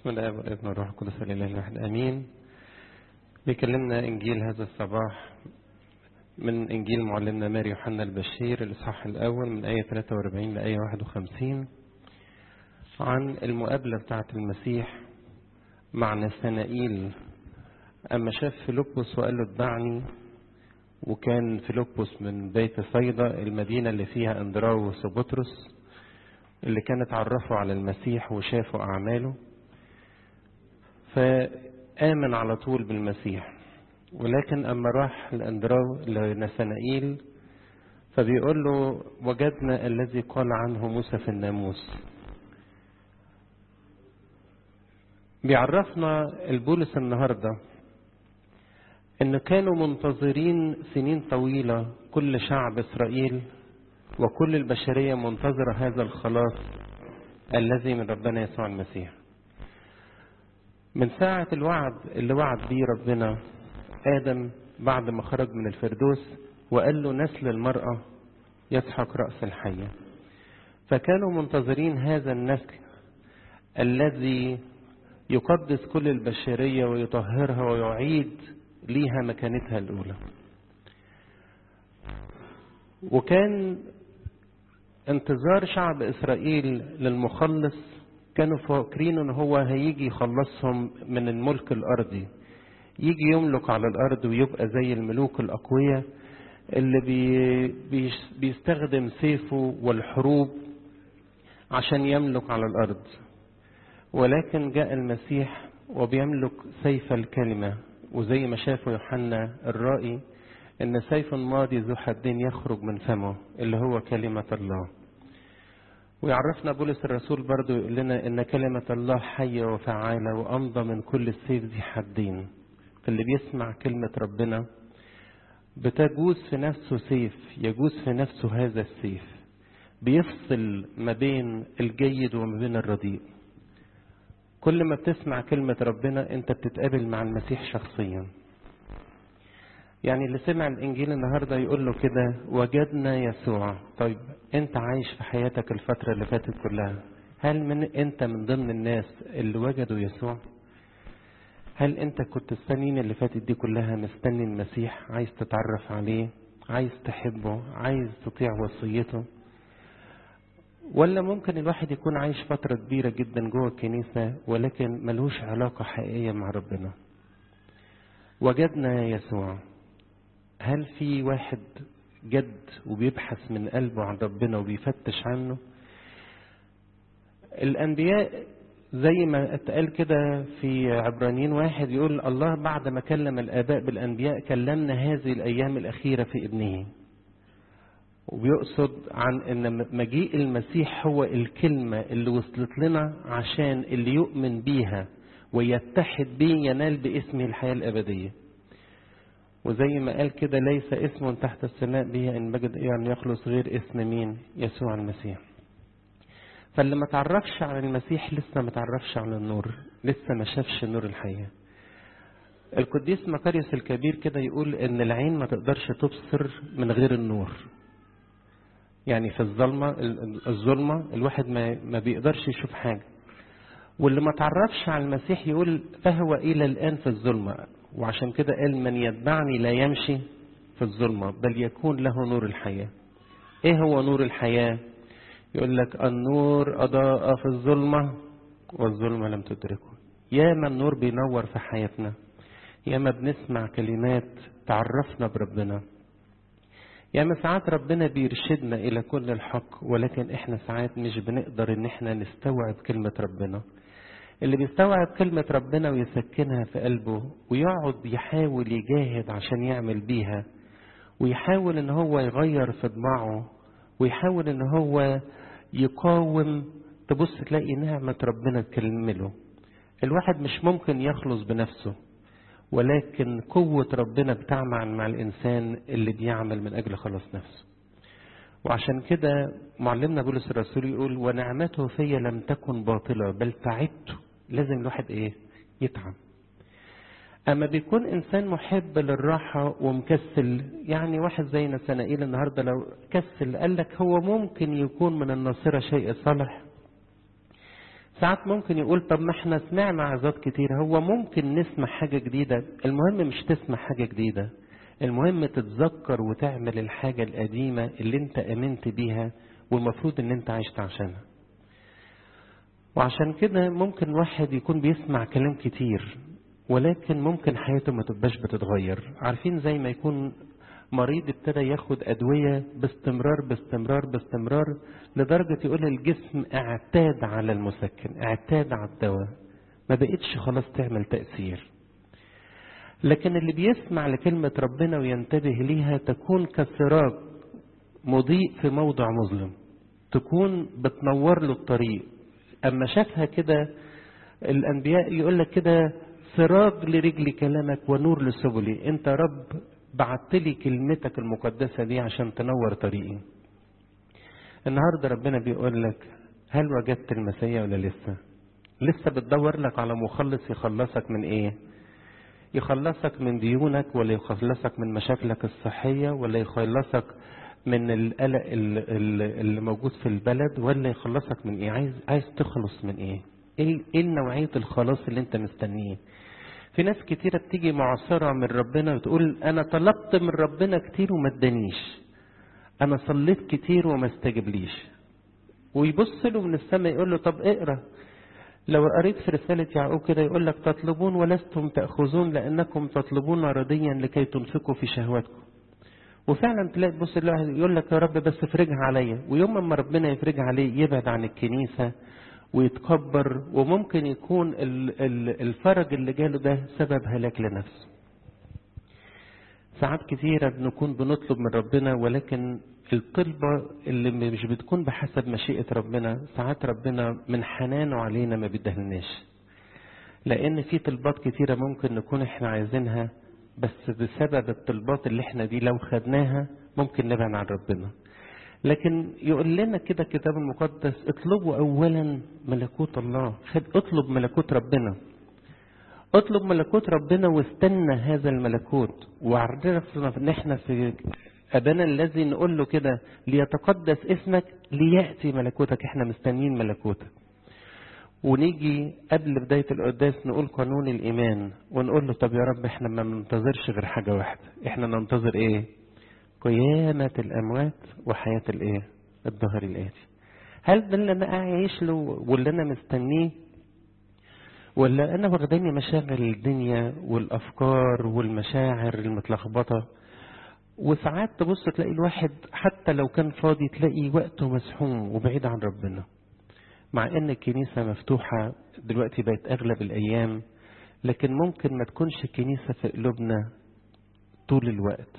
بسم الله والابن والروح القدس الاله الواحد امين بيكلمنا انجيل هذا الصباح من انجيل معلمنا ماري يوحنا البشير الاصحاح الاول من ايه 43 لايه 51 عن المقابله بتاعه المسيح مع نسانائيل اما شاف فيلبس وقال له اتبعني وكان فيلبس من بيت صيدا المدينه اللي فيها اندراوس وبطرس اللي كانت عرفوا على المسيح وشافوا أعماله فآمن على طول بالمسيح ولكن أما راح لأندراو لنسانائيل فبيقول له وجدنا الذي قال عنه موسى في الناموس بيعرفنا البولس النهارده ان كانوا منتظرين سنين طويله كل شعب اسرائيل وكل البشرية منتظرة هذا الخلاص الذي من ربنا يسوع المسيح من ساعة الوعد اللي وعد بيه ربنا آدم بعد ما خرج من الفردوس وقال له نسل المرأة يسحق رأس الحية فكانوا منتظرين هذا النسل الذي يقدس كل البشرية ويطهرها ويعيد ليها مكانتها الأولى وكان انتظار شعب اسرائيل للمخلص كانوا فاكرين ان هو هيجي يخلصهم من الملك الارضي يجي يملك على الارض ويبقى زي الملوك الاقوياء اللي بي بي بيستخدم سيفه والحروب عشان يملك على الارض ولكن جاء المسيح وبيملك سيف الكلمه وزي ما شافه يوحنا الرائي ان سيف ماضي ذو حدين يخرج من فمه اللي هو كلمة الله ويعرفنا بولس الرسول برضو يقول لنا ان كلمة الله حية وفعالة وامضى من كل السيف ذي حدين فاللي بيسمع كلمة ربنا بتجوز في نفسه سيف يجوز في نفسه هذا السيف بيفصل ما بين الجيد وما بين الرديء كل ما بتسمع كلمة ربنا انت بتتقابل مع المسيح شخصيا يعني اللي سمع الانجيل النهارده يقول له كده وجدنا يسوع طيب انت عايش في حياتك الفتره اللي فاتت كلها هل من انت من ضمن الناس اللي وجدوا يسوع هل انت كنت السنين اللي فاتت دي كلها مستني المسيح عايز تتعرف عليه عايز تحبه عايز تطيع وصيته ولا ممكن الواحد يكون عايش فترة كبيرة جدا جوه الكنيسة ولكن ملوش علاقة حقيقية مع ربنا وجدنا يسوع هل في واحد جد وبيبحث من قلبه عن ربنا وبيفتش عنه الأنبياء زي ما اتقال كده في عبرانيين واحد يقول الله بعد ما كلم الآباء بالأنبياء كلمنا هذه الأيام الأخيرة في ابنه وبيقصد عن ان مجيء المسيح هو الكلمة اللي وصلت لنا عشان اللي يؤمن بيها ويتحد بيه ينال باسمه الحياة الأبدية وزي ما قال كده ليس اسم تحت السماء به ان بجد يعني يخلص غير اسم مين يسوع المسيح فاللي ما تعرفش على المسيح لسه ما تعرفش على النور لسه ما شافش نور الحياة القديس مكاريوس الكبير كده يقول ان العين ما تقدرش تبصر من غير النور يعني في الظلمة الظلمة الواحد ما, ما بيقدرش يشوف حاجة واللي ما تعرفش على المسيح يقول فهو إلى الآن في الظلمة وعشان كده قال من يتبعني لا يمشي في الظلمة بل يكون له نور الحياة ايه هو نور الحياة يقول لك النور أضاء في الظلمة والظلمة لم تدركه ياما النور بينور في حياتنا ياما بنسمع كلمات تعرفنا بربنا ياما ساعات ربنا بيرشدنا إلى كل الحق ولكن احنا ساعات مش بنقدر ان احنا نستوعب كلمة ربنا اللي بيستوعب كلمة ربنا ويسكنها في قلبه ويقعد يحاول يجاهد عشان يعمل بيها ويحاول ان هو يغير في طباعه ويحاول ان هو يقاوم تبص تلاقي نعمة ربنا تكمله الواحد مش ممكن يخلص بنفسه ولكن قوة ربنا بتعمل مع الإنسان اللي بيعمل من أجل خلاص نفسه وعشان كده معلمنا بولس الرسول يقول ونعمته في لم تكن باطلة بل تعبت لازم الواحد ايه يتعب اما بيكون انسان محب للراحة ومكسل يعني واحد زي نسنائيل النهاردة لو كسل قال لك هو ممكن يكون من الناصرة شيء صالح ساعات ممكن يقول طب ما احنا سمعنا عظات كتير هو ممكن نسمع حاجة جديدة المهم مش تسمع حاجة جديدة المهم تتذكر وتعمل الحاجة القديمة اللي انت امنت بيها والمفروض ان انت عشت عشانها وعشان كده ممكن واحد يكون بيسمع كلام كتير ولكن ممكن حياته ما تبقاش بتتغير عارفين زي ما يكون مريض ابتدى ياخد أدوية باستمرار باستمرار باستمرار لدرجة يقول الجسم اعتاد على المسكن اعتاد على الدواء ما بقتش خلاص تعمل تأثير لكن اللي بيسمع لكلمة ربنا وينتبه ليها تكون كسراج مضيء في موضع مظلم تكون بتنور له الطريق أما شافها كده الأنبياء يقول لك كده سراج لرجل كلامك ونور لسبلي انت رب بعت لي كلمتك المقدسة دي عشان تنور طريقي النهاردة ربنا بيقول لك هل وجدت المسيح ولا لسه لسه بتدور لك على مخلص يخلصك من ايه يخلصك من ديونك ولا يخلصك من مشاكلك الصحية ولا يخلصك من القلق اللي موجود في البلد ولا يخلصك من ايه عايز عايز تخلص من ايه ايه ايه نوعية الخلاص اللي انت مستنيه في ناس كتيرة بتيجي معصرة من ربنا وتقول أنا طلبت من ربنا كتير وما ادانيش أنا صليت كتير وما استجبليش ويبص له من السماء يقول له طب اقرا لو قريت في رسالة يعقوب كده يقول لك تطلبون ولستم تأخذون لأنكم تطلبون رديا لكي تنفقوا في شهواتكم وفعلا تلاقي تبص يقول لك يا رب بس افرجها عليا ويوم ما ربنا يفرجها عليه يبعد عن الكنيسة ويتكبر وممكن يكون الفرج اللي جاله ده سبب هلاك لنفسه ساعات كثيرة بنكون بنطلب من ربنا ولكن الطلبة اللي مش بتكون بحسب مشيئة ربنا ساعات ربنا من حنانه علينا ما بيدهلناش لأن في طلبات كثيرة ممكن نكون احنا عايزينها بس بسبب الطلبات اللي احنا دي لو خدناها ممكن نبعد عن ربنا لكن يقول لنا كده الكتاب المقدس اطلبوا اولا ملكوت الله اطلب ملكوت ربنا اطلب ملكوت ربنا واستنى هذا الملكوت وعرفنا ان احنا في ابانا الذي نقول له كده ليتقدس اسمك لياتي ملكوتك احنا مستنيين ملكوتك ونيجي قبل بداية القداس نقول قانون الإيمان ونقول له طب يا رب احنا ما ننتظرش غير حاجة واحدة احنا ننتظر ايه قيامة الأموات وحياة الإيه؟ الظهر الآتي. هل ده اللي أنا عايش له واللي أنا مستنيه؟ ولا أنا واخداني مشاغل الدنيا والأفكار والمشاعر المتلخبطة وساعات تبص تلاقي الواحد حتى لو كان فاضي تلاقي وقته مسحوم وبعيد عن ربنا. مع إن الكنيسة مفتوحة دلوقتي بقت أغلب الأيام لكن ممكن ما تكونش الكنيسة في قلوبنا طول الوقت.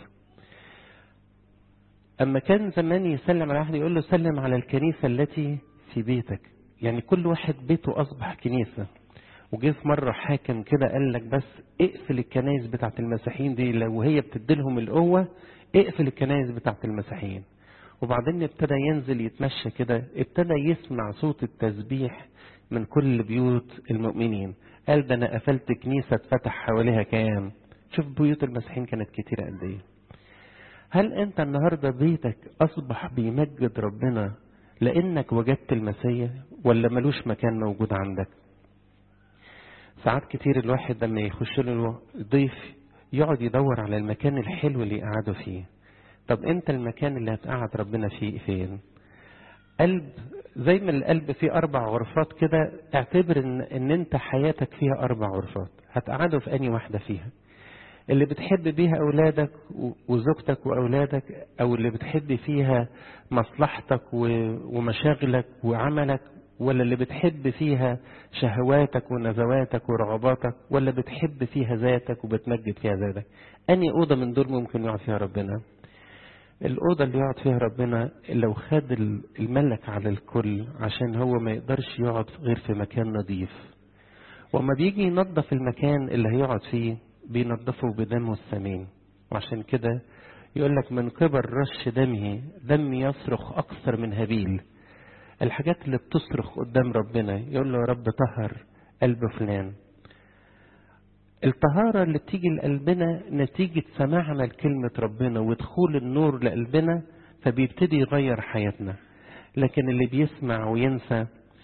أما كان زمان يسلم على أحد يقول له سلم على الكنيسة التي في بيتك يعني كل واحد بيته أصبح كنيسة وجه في مرة حاكم كده قال لك بس اقفل الكنايس بتاعت المسيحيين دي لو هي بتديلهم القوة اقفل الكنايس بتاعت المسيحيين وبعدين ابتدى ينزل يتمشى كده ابتدى يسمع صوت التسبيح من كل بيوت المؤمنين قال ده انا قفلت كنيسة اتفتح حواليها كام شوف بيوت المسيحيين كانت كتيرة قد ايه هل انت النهارده بيتك اصبح بيمجد ربنا لانك وجدت المسيح ولا ملوش مكان موجود عندك ساعات كتير الواحد لما يخش له ضيف يقعد يدور على المكان الحلو اللي يقعده فيه طب انت المكان اللي هتقعد ربنا فيه فين قلب زي ما القلب فيه اربع غرفات كده اعتبر ان, ان انت حياتك فيها اربع غرفات هتقعده في اني واحده فيها اللي بتحب بيها أولادك وزوجتك وأولادك أو اللي بتحب فيها مصلحتك ومشاغلك وعملك ولا اللي بتحب فيها شهواتك ونزواتك ورغباتك ولا بتحب فيها ذاتك وبتمجد فيها ذاتك أني أوضة من دول ممكن يقعد فيها ربنا الأوضة اللي يقعد فيها ربنا لو خد الملك على الكل عشان هو ما يقدرش يقعد غير في مكان نظيف وما بيجي ينظف المكان اللي هيقعد فيه بينظفه بدمه الثمين وعشان كده يقول لك من قبل رش دمه دم يصرخ أكثر من هابيل الحاجات اللي بتصرخ قدام ربنا يقول له يا رب طهر قلب فلان الطهارة اللي بتيجي لقلبنا نتيجة سماعنا لكلمة ربنا ودخول النور لقلبنا فبيبتدي يغير حياتنا لكن اللي بيسمع وينسى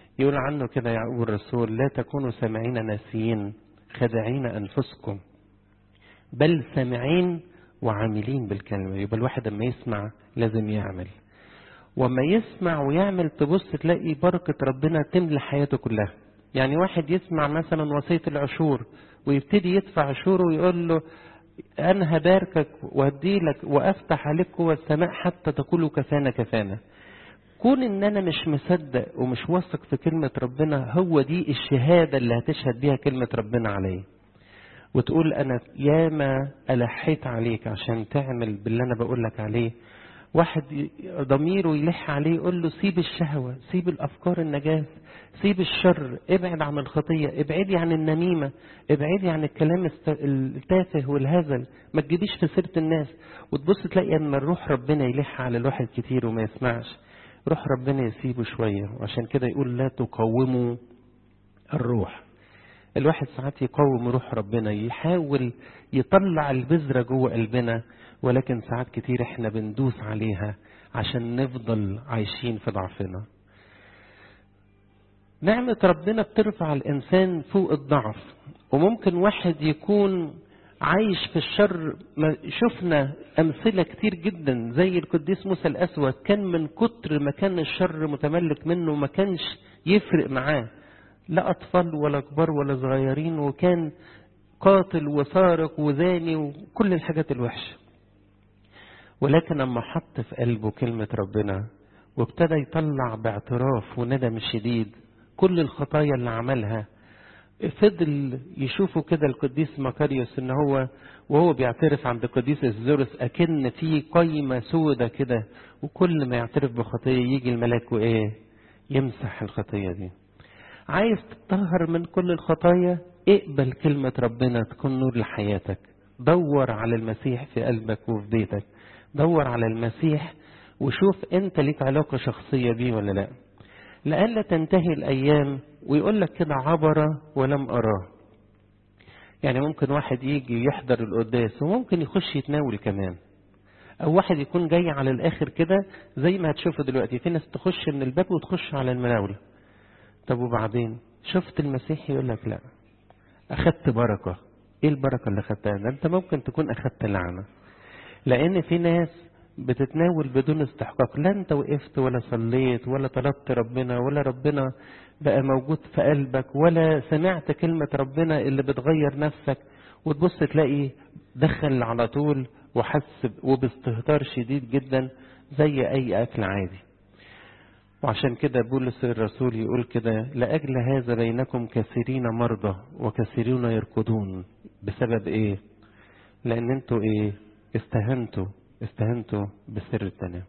يقول عنه كده يعقوب الرسول لا تكونوا سامعين ناسيين خادعين أنفسكم بل سامعين وعاملين بالكلمة يبقى الواحد لما يسمع لازم يعمل وما يسمع ويعمل تبص تلاقي بركة ربنا تملى حياته كلها يعني واحد يسمع مثلا وصية العشور ويبتدي يدفع عشوره ويقول له أنا هباركك وهدي لك وأفتح عليك قوة السماء حتى تقولوا كفانا كفانا كون ان انا مش مصدق ومش واثق في كلمة ربنا هو دي الشهادة اللي هتشهد بيها كلمة ربنا عليه وتقول انا ياما الحيت عليك عشان تعمل باللي انا بقول لك عليه واحد ضميره يلح عليه يقول له سيب الشهوة سيب الافكار النجاة سيب الشر ابعد عن الخطية ابعدي عن النميمة ابعدي عن الكلام التافه والهزل ما تجيبيش في سيرة الناس وتبص تلاقي اما الروح ربنا يلح على الواحد كتير وما يسمعش روح ربنا يسيبه شوية وعشان كده يقول لا تقوموا الروح الواحد ساعات يقوم روح ربنا يحاول يطلع البذرة جوه قلبنا ولكن ساعات كتير احنا بندوس عليها عشان نفضل عايشين في ضعفنا نعمة ربنا بترفع الإنسان فوق الضعف وممكن واحد يكون عايش في الشر شفنا أمثلة كتير جدا زي القديس موسى الأسود كان من كتر ما كان الشر متملك منه ما كانش يفرق معاه لا أطفال ولا كبار ولا صغيرين وكان قاتل وسارق وزاني وكل الحاجات الوحشة ولكن لما حط في قلبه كلمة ربنا وابتدى يطلع باعتراف وندم شديد كل الخطايا اللي عملها فضل يشوفوا كده القديس مكاريوس ان هو وهو بيعترف عند القديس الزورس اكن في قايمه سودة كده وكل ما يعترف بخطيه يجي الملاك وايه يمسح الخطيه دي عايز تطهر من كل الخطايا اقبل كلمة ربنا تكون نور لحياتك دور على المسيح في قلبك وفي بيتك دور على المسيح وشوف انت ليك علاقة شخصية بيه ولا لا لألا تنتهي الأيام ويقول لك كده عبر ولم أراه يعني ممكن واحد يجي يحضر القداس وممكن يخش يتناول كمان أو واحد يكون جاي على الآخر كده زي ما هتشوفوا دلوقتي في ناس تخش من الباب وتخش على المناولة طب وبعدين شفت المسيح يقول لك لا أخدت بركة إيه البركة اللي أخدتها ده أنت ممكن تكون أخدت لعنة لأن في ناس بتتناول بدون استحقاق لا انت وقفت ولا صليت ولا طلبت ربنا ولا ربنا بقى موجود في قلبك ولا سمعت كلمة ربنا اللي بتغير نفسك وتبص تلاقي دخل على طول وحس وباستهتار شديد جدا زي اي اكل عادي وعشان كده بولس الرسول يقول كده لأجل هذا بينكم كثيرين مرضى وكثيرون يركضون بسبب ايه لان انتوا ايه استهنتوا استهنتوا بسر التنام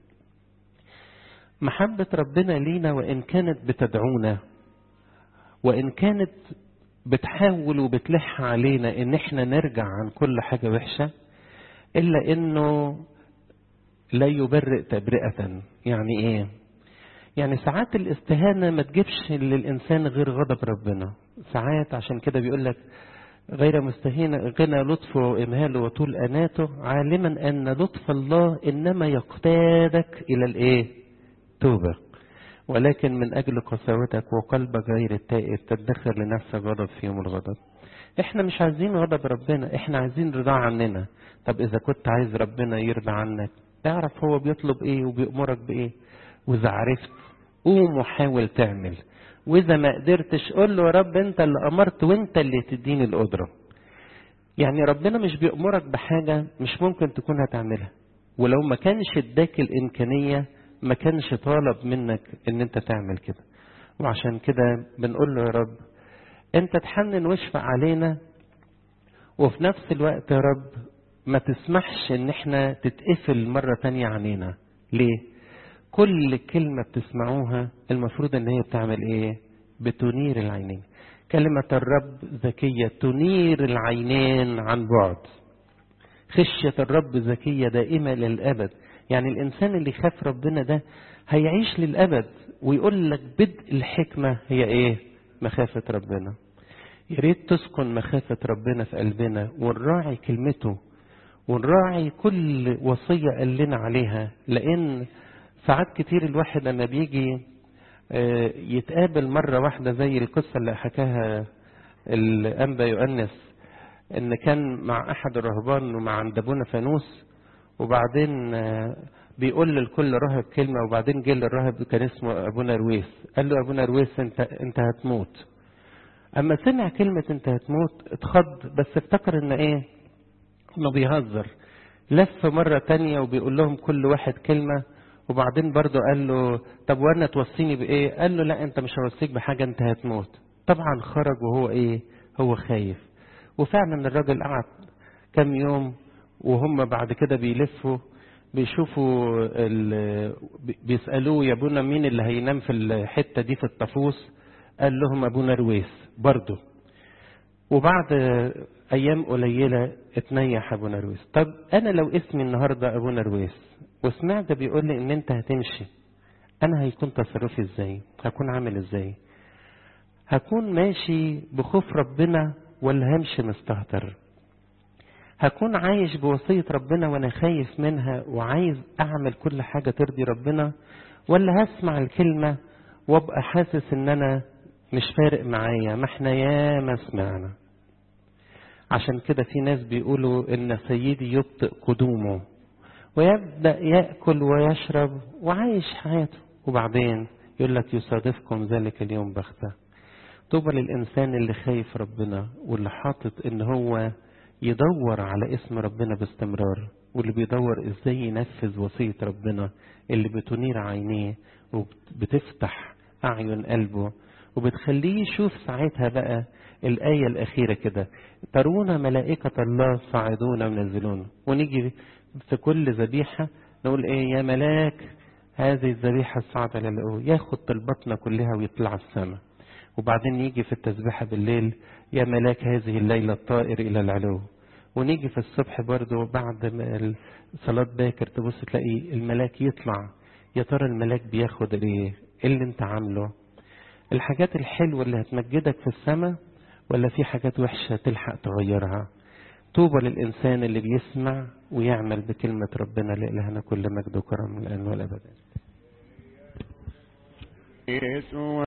محبة ربنا لينا وإن كانت بتدعونا وإن كانت بتحاول وبتلح علينا إن إحنا نرجع عن كل حاجة وحشة إلا إنه لا يبرئ تبرئة يعني إيه؟ يعني ساعات الاستهانة ما تجيبش للإنسان غير غضب ربنا ساعات عشان كده بيقول لك غير مستهين غنى لطفه وإمهاله وطول أناته عالما أن لطف الله إنما يقتادك إلى الإيه؟ توبة ولكن من أجل قساوتك وقلبك غير التائب تدخر لنفسك غضب في يوم الغضب احنا مش عايزين غضب ربنا احنا عايزين رضا عننا طب اذا كنت عايز ربنا يرضى عنك اعرف هو بيطلب ايه وبيأمرك بايه واذا عرفت قوم وحاول تعمل واذا ما قدرتش قول له يا رب انت اللي امرت وانت اللي تديني القدره يعني ربنا مش بيأمرك بحاجة مش ممكن تكون هتعملها ولو ما كانش اداك الإمكانية ما كانش طالب منك ان انت تعمل كده وعشان كده بنقول له يا رب انت تحنن واشفق علينا وفي نفس الوقت يا رب ما تسمحش ان احنا تتقفل مرة تانية عنينا ليه كل كلمة بتسمعوها المفروض ان هي بتعمل ايه بتنير العينين كلمة الرب ذكية تنير العينين عن بعد خشية الرب ذكية دائمة للأبد يعني الإنسان اللي خاف ربنا ده هيعيش للأبد ويقول لك بدء الحكمة هي إيه مخافة ربنا يا ريت تسكن مخافة ربنا في قلبنا ونراعي كلمته ونراعي كل وصية قال لنا عليها لأن ساعات كتير الواحد لما بيجي يتقابل مرة واحدة زي القصة اللي حكاها الأنبا يؤنس إن كان مع أحد الرهبان ومع عند أبونا فانوس وبعدين بيقول للكل راهب كلمة وبعدين جه للراهب كان اسمه أبونا رويس قال له أبونا رويس أنت أنت هتموت أما سمع كلمة أنت هتموت اتخض بس افتكر إن إيه إنه بيهزر لف مرة تانية وبيقول لهم كل واحد كلمة وبعدين برضه قال له طب وانا توصيني بايه قال له لا انت مش هوصيك بحاجه انت هتموت طبعا خرج وهو ايه هو خايف وفعلا الراجل قعد كام يوم وهم بعد كده بيلفوا بيشوفوا بيسالوه يا ابونا مين اللي هينام في الحته دي في الطفوس قال لهم ابونا رويس برضه وبعد ايام قليله اتنيح ابونا رويس طب انا لو اسمي النهارده ابونا رويس وسمعت بيقول لي ان انت هتمشي انا هيكون تصرفي ازاي هكون عامل ازاي هكون ماشي بخوف ربنا ولا همشي مستهتر هكون عايش بوصية ربنا وانا خايف منها وعايز اعمل كل حاجة ترضي ربنا ولا هسمع الكلمة وابقى حاسس ان انا مش فارق معايا ما احنا ياما سمعنا عشان كده في ناس بيقولوا ان سيدي يبطئ قدومه ويبدأ يأكل ويشرب وعايش حياته وبعدين يقول لك يصادفكم ذلك اليوم بختة طوبى للإنسان اللي خايف ربنا واللي حاطط إن هو يدور على اسم ربنا باستمرار واللي بيدور ازاي ينفذ وصية ربنا اللي بتنير عينيه وبتفتح أعين قلبه وبتخليه يشوف ساعتها بقى الآية الأخيرة كده ترون ملائكة الله صاعدون ونزلون ونيجي في كل ذبيحة نقول ايه يا ملاك هذه الذبيحة الصعبة للأو ياخد طلباتنا كلها ويطلع السماء وبعدين يجي في التسبيحة بالليل يا ملاك هذه الليلة الطائر إلى العلو ونيجي في الصبح برضو بعد ما صلاة باكر تبص تلاقي الملاك يطلع يا ترى الملاك بياخد ايه اللي انت عامله الحاجات الحلوة اللي هتمجدك في السماء ولا في حاجات وحشة تلحق تغيرها طوبى للإنسان اللي بيسمع ويعمل بكلمة ربنا لإلهنا كل مجد وكرم الآن والأبد